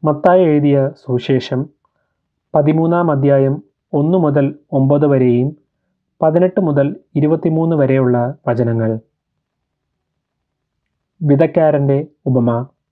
മത്തായി എഴുതിയ സുവിശേഷം പതിമൂന്നാം അധ്യായം ഒന്ന് മുതൽ ഒമ്പത് വരെയും പതിനെട്ട് മുതൽ ഇരുപത്തിമൂന്ന് വരെയുള്ള വചനങ്ങൾ വിതക്കാരൻ്റെ ഉപമ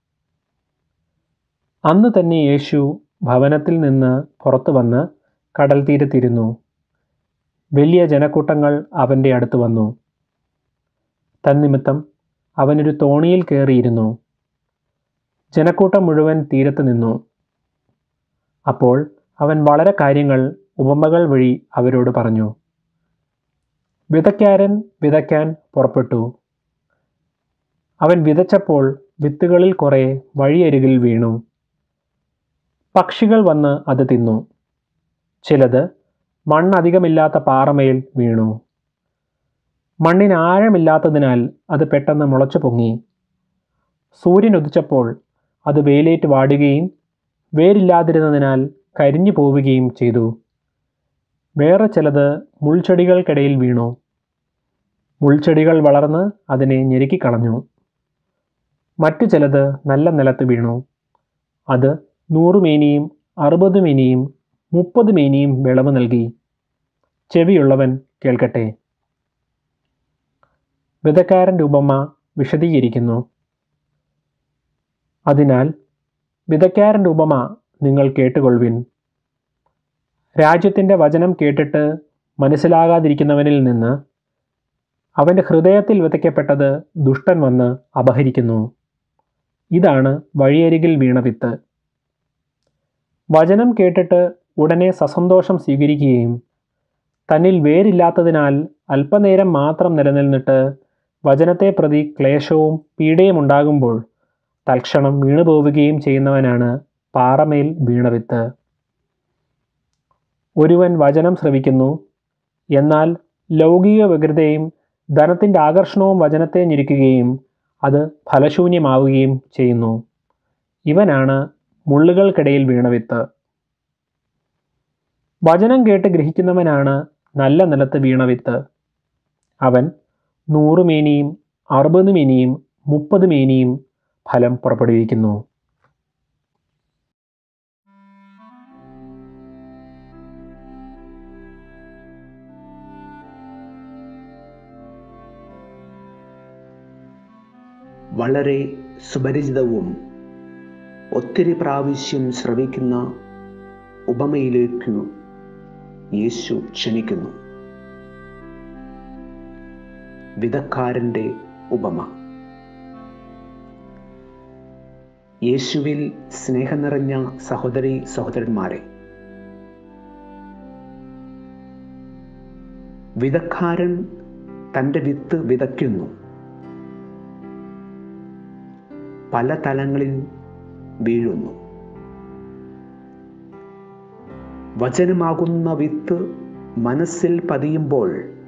അന്ന് തന്നെ യേശു ഭവനത്തിൽ നിന്ന് പുറത്തു വന്ന് കടൽ തീരത്തിരുന്നു വലിയ ജനക്കൂട്ടങ്ങൾ അവൻ്റെ അടുത്ത് വന്നു തന്നിമിത്തം അവനൊരു തോണിയിൽ കയറിയിരുന്നു ജനക്കൂട്ടം മുഴുവൻ തീരത്ത് നിന്നു അപ്പോൾ അവൻ വളരെ കാര്യങ്ങൾ ഉപമകൾ വഴി അവരോട് പറഞ്ഞു വിതയ്ക്കാരൻ വിതയ്ക്കാൻ പുറപ്പെട്ടു അവൻ വിതച്ചപ്പോൾ വിത്തുകളിൽ കുറേ വഴിയരികിൽ വീണു പക്ഷികൾ വന്ന് അത് തിന്നു ചിലത് മണ്ണധികമില്ലാത്ത പാറമേൽ വീണു മണ്ണിന് ആഴമില്ലാത്തതിനാൽ അത് പെട്ടെന്ന് മുളച്ചു പൊങ്ങി സൂര്യൻ ഉദിച്ചപ്പോൾ അത് വെയിലേറ്റ് വാടുകയും വേരില്ലാതിരുന്നതിനാൽ കരിഞ്ഞു പോവുകയും ചെയ്തു വേറെ ചിലത് മുൾച്ചെടികൾക്കിടയിൽ വീണു മുൾച്ചെടികൾ വളർന്ന് അതിനെ ഞെരുക്കിക്കളഞ്ഞു മറ്റു ചിലത് നല്ല നിലത്ത് വീണു അത് നൂറ് മേനിയും അറുപത് മേനിയും മുപ്പത് മേനിയും വിളവ് നൽകി ചെവിയുള്ളവൻ കേൾക്കട്ടെ വിതക്കാരൻ്റെ ഉപമ വിശദീകരിക്കുന്നു അതിനാൽ വിതയ്ക്കാരൻ്റെ ഉപമ നിങ്ങൾ കേട്ടുകൊള്ളുവിൻ രാജ്യത്തിൻ്റെ വചനം കേട്ടിട്ട് മനസ്സിലാകാതിരിക്കുന്നവനിൽ നിന്ന് അവൻ്റെ ഹൃദയത്തിൽ വിതയ്ക്കപ്പെട്ടത് ദുഷ്ടൻ വന്ന് അപഹരിക്കുന്നു ഇതാണ് വഴിയരികിൽ വീണ വിത്ത് വചനം കേട്ടിട്ട് ഉടനെ സസന്തോഷം സ്വീകരിക്കുകയും തന്നിൽ വേരില്ലാത്തതിനാൽ അല്പനേരം മാത്രം നിലനിന്നിട്ട് വചനത്തെ പ്രതി ക്ലേശവും പീഡയും ഉണ്ടാകുമ്പോൾ തൽക്ഷണം വീണുപോവുകയും ചെയ്യുന്നവനാണ് പാറമേൽ വീണവിത്ത് ഒരുവൻ വചനം ശ്രവിക്കുന്നു എന്നാൽ ലൗകിക വ്യഗ്രതയും ധനത്തിൻ്റെ ആകർഷണവും വചനത്തെ ഞെരുക്കുകയും അത് ഫലശൂന്യമാവുകയും ചെയ്യുന്നു ഇവനാണ് മുള്ളുകൾക്കിടയിൽ വീണവിത്ത് വചനം കേട്ട് ഗ്രഹിക്കുന്നവനാണ് നല്ല നിലത്ത് വീണവിത്ത് അവൻ നൂറ് മേനിയും അറുപത് മേനിയും മുപ്പത് മേനിയും ഫലം പുറപ്പെടുവിക്കുന്നു വളരെ സുപരിചിതവും ഒത്തിരി പ്രാവശ്യം ശ്രവിക്കുന്ന ഉപമയിലേക്കു യേശു ക്ഷണിക്കുന്നു വിധക്കാരൻ്റെ ഉപമ യേശുവിൽ സ്നേഹം നിറഞ്ഞ സഹോദരി സഹോദരന്മാരെ വിധക്കാരൻ തൻ്റെ വിത്ത് വിതയ്ക്കുന്നു പല തലങ്ങളിൽ വീഴുന്നു വചനമാകുന്ന വിത്ത് മനസ്സിൽ പതിയുമ്പോൾ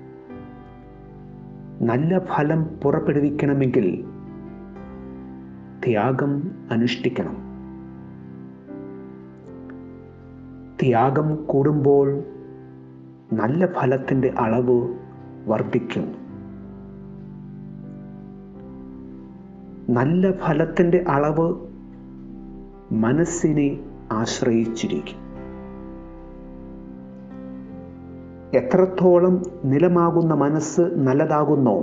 നല്ല ഫലം പുറപ്പെടുവിക്കണമെങ്കിൽ ത്യാഗം അനുഷ്ഠിക്കണം ത്യാഗം കൂടുമ്പോൾ നല്ല ഫലത്തിൻ്റെ അളവ് വർദ്ധിക്കുന്നു നല്ല ഫലത്തിൻ്റെ അളവ് മനസ്സിനെ ആശ്രയിച്ചിരിക്കും എത്രത്തോളം നിലമാകുന്ന മനസ്സ് നല്ലതാകുന്നോ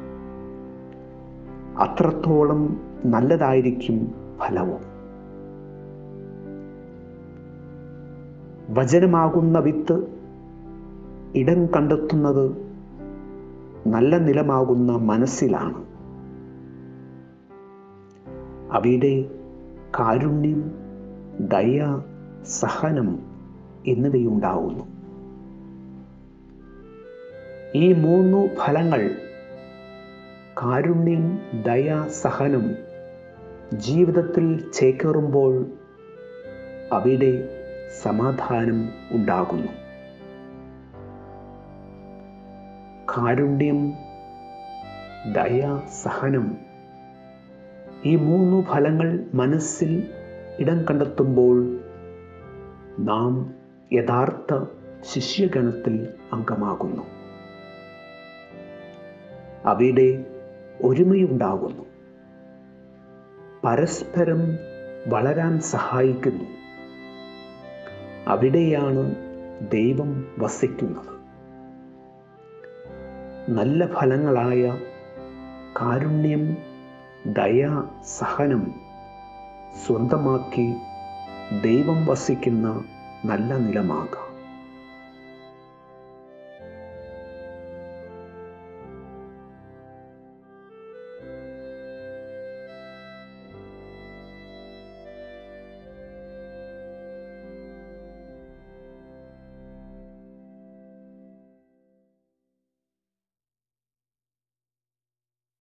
അത്രത്തോളം നല്ലതായിരിക്കും ഫലവും വചനമാകുന്ന വിത്ത് ഇടം കണ്ടെത്തുന്നത് നല്ല നിലമാകുന്ന മനസ്സിലാണ് അവിടെ കാരുണ്യം ദയ സഹനം എന്നിവയുണ്ടാവുന്നു ഈ മൂന്നു ഫലങ്ങൾ കാരുണ്യം ദയ സഹനം ജീവിതത്തിൽ ചേക്കേറുമ്പോൾ അവിടെ സമാധാനം ഉണ്ടാകുന്നു കാരുണ്യം ദയ സഹനം ഈ മൂന്നു ഫലങ്ങൾ മനസ്സിൽ ഇടം കണ്ടെത്തുമ്പോൾ നാം യഥാർത്ഥ ശിഷ്യഗണത്തിൽ അംഗമാകുന്നു അവിടെ ഒരുമയുണ്ടാകുന്നു പരസ്പരം വളരാൻ സഹായിക്കുന്നു അവിടെയാണ് ദൈവം വസിക്കുന്നത് നല്ല ഫലങ്ങളായ കാരുണ്യം ദയ സഹനം സ്വന്തമാക്കി ദൈവം വസിക്കുന്ന നല്ല നിലമാകാം